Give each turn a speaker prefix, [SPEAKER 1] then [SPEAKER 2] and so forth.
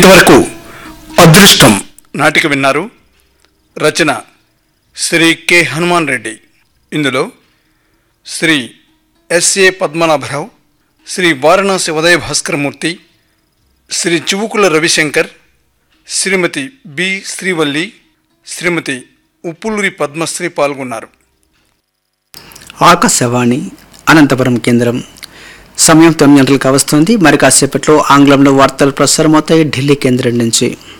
[SPEAKER 1] ఇంతవరకు అదృష్టం నాటిక విన్నారు రచన శ్రీ కె హనుమాన్ రెడ్డి ఇందులో శ్రీ ఎస్ఏ పద్మనాభరావు శ్రీ వారణాసి ఉదయ భాస్కరమూర్తి శ్రీ చివుకుల రవిశంకర్ శ్రీమతి బి శ్రీవల్లి శ్రీమతి ఉప్పులూరి పద్మశ్రీ పాల్గొన్నారు
[SPEAKER 2] ఆకాశవాణి అనంతపురం కేంద్రం సమయం తొమ్మిది గంటలకు వస్తుంది మరి కాసేపట్లో ఆంగ్లంలో వార్తలు ప్రసారమవుతాయి ఢిల్లీ కేంద్రం నుంచి